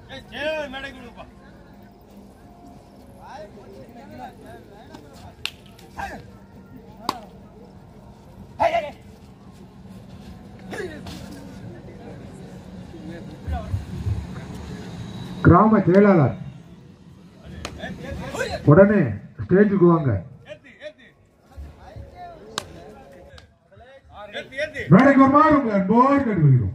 கிராம செயலாளர் உடனே ஸ்டேஜுக்கு வாங்க மேடைக்கு வருமாறு உங்களை அன்போடு கேட்டுக்கொள்கிறோம்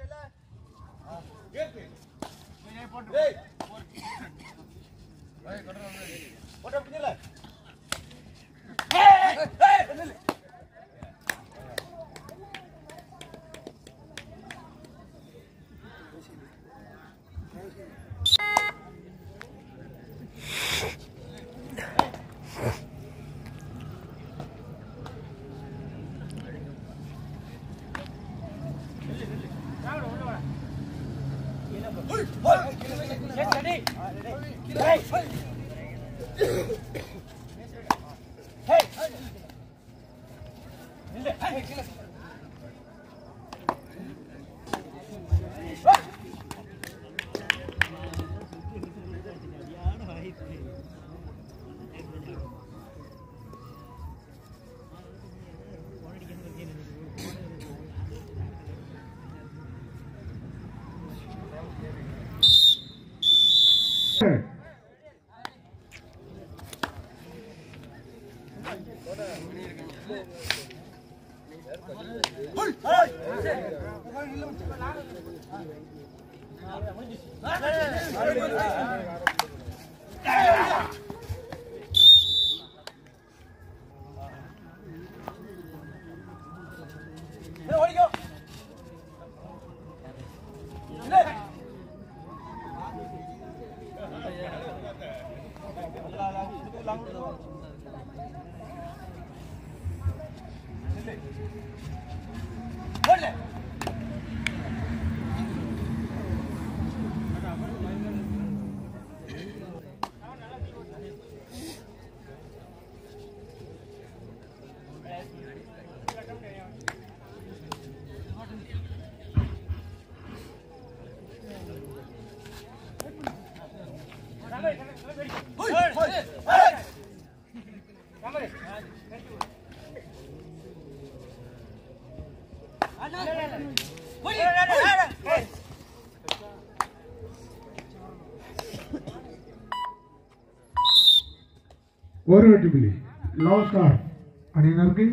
ஒரு வெற்றி புள்ளி லவ் ஸ்டார் அணியினருக்கு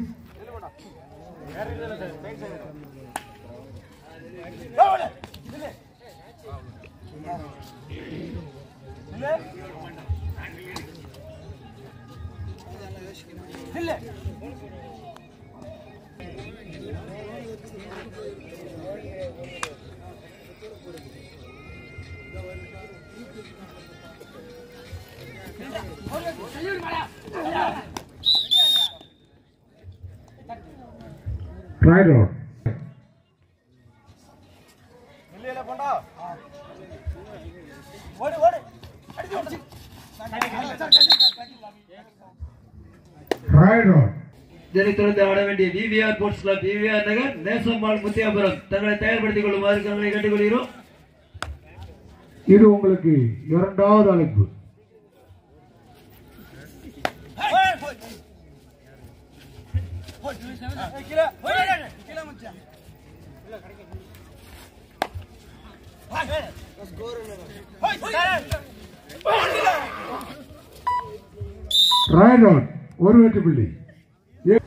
ரைட் ரோட் ரைட் ரோட் இதனைத் தொடர்ந்து ஆட வேண்டிய VVR sports club VVR Nagar Nesammal Muthiapuram தங்களை தயார்படுத்திக் கொள்ளுமாறு தங்களை கேட்டுக்கொள்கிறோம் இது உங்களுக்கு இரண்டாவது அழைப்பு ரைட் ரோட் ஒரு வெற்றி புள்ளி ஏ-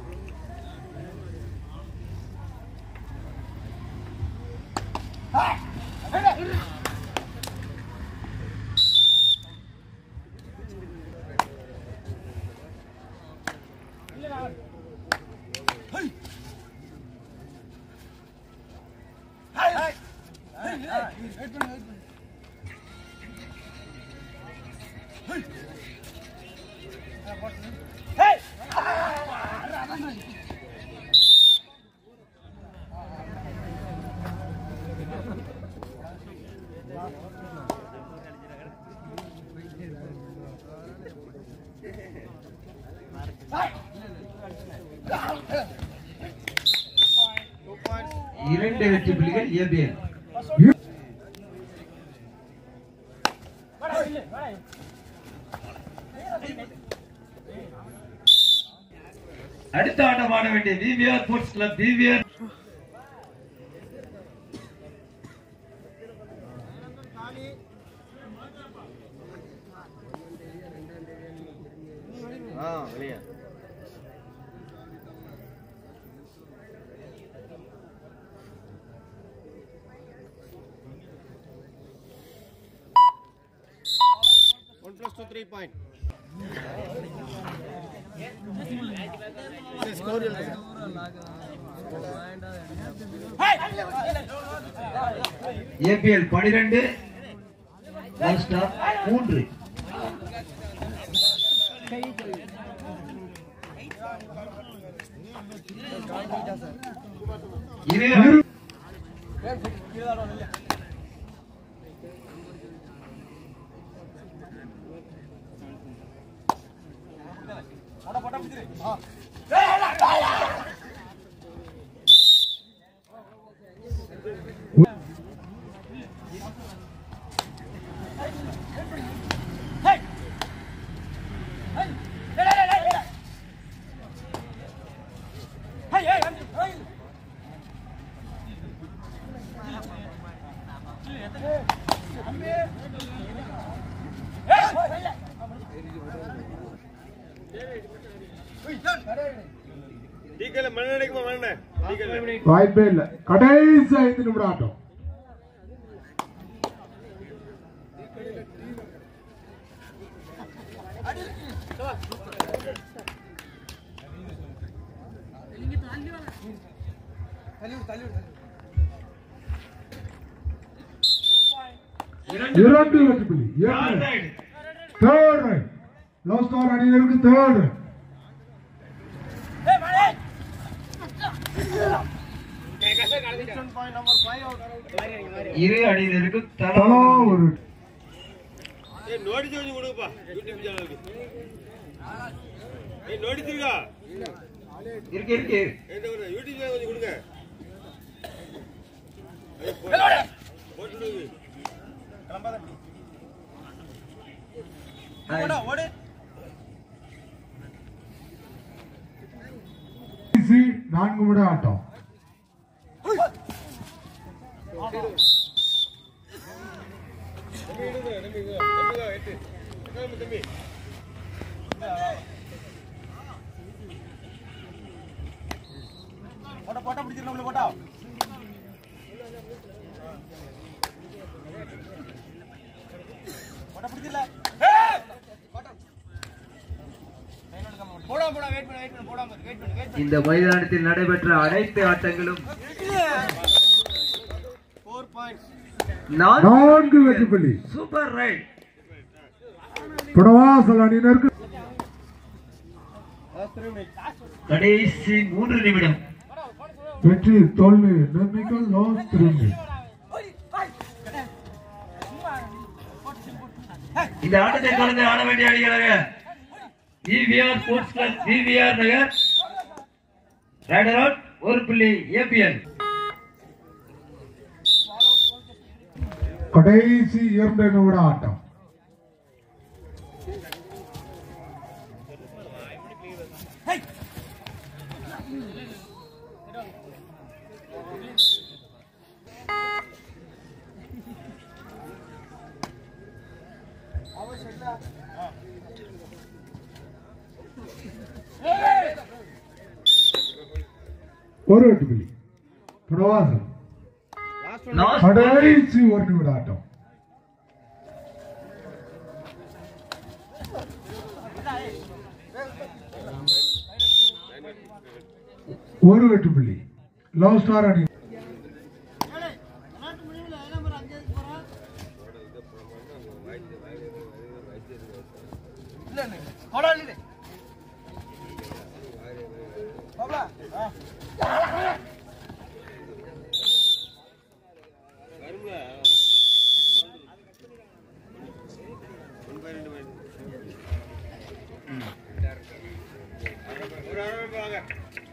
இரண்டு வெற்றி புள்ளிகள் ஏபிஎன் அடுத்த ஆட்டம் ஆட வேண்டிய VVR sports club VVR One plus two, three point. APL பனிரெண்டு லாஸ்டா மூன்று இரு இரு டீக்கல்ல மண்ணெண்ணெய் அடிக்குமா மண்ணெண்ணெய் டீக்கல்ல வாய்ப்பே இல்ல கடைசி ஐந்து நிமிடம் ஆட்டம் இரண்டு வெற்றி புள்ளி தேர்ட் ரைட் லோ ஸ்கோர் அணியினருக்கு third point number five out இரு அணியினருக்கு தலா தலா ஒரு ஏய் நோட்டீஸ் கொஞ்சம் கொடுங்கப்பா யூடியூப் சேனலுக்கு ஏய் நோட்டீஸ் இருக்கா இருக்கு இருக்கு எந்த ஒரு யூடியூப் சேனல் கொஞ்சம் கொடுங்க ஏய், போட்டு- போட்டு விடுங்க. கடைசி நான்கு நிமிடம் ஆட்டம் தம்பி விடுங்க, தம்பி இங்க வா. தம்பி வா, எட்டு. உட்காருங்க, தம்பி இந்த மைதானத்தில் நடைபெற்ற அனைத்து ஆட்டங்களும் ஃபோர் பாயிண்ட்ஸ் நான்கு நான்கு வெற்றி புள்ளி சூப்பர் ரைட் புடவாசல் அணியினருக்கு லாஸ்ட் த்ரீ மினிட்ஸ் கடைசி மூன்று நிமிடம் வெற்றி தோல்வி நிர்ணயிக்கும் லாஸ்ட் திரும்பி இந்த ஆட்டத்தை கலந்து ஆட வேண்டிய அணிகளாக VVR sports club VVR Nagar raider out ஒரு புள்ளி ஏபிஎல் கடைசி இரண்டு நிமிட ஆட்டம் ஒரு வெற்றி புள்ளி புடவாசல் லாஸ்ட் லாஸ்ட் கடைசி ஒரு நிமிட ஆட்டம் ஒரு வெற்றி புள்ளி லவ் ஸ்டார் அணி வருங்க ஒன் பை ரெண்டு பை ஒரு அரை வாங்க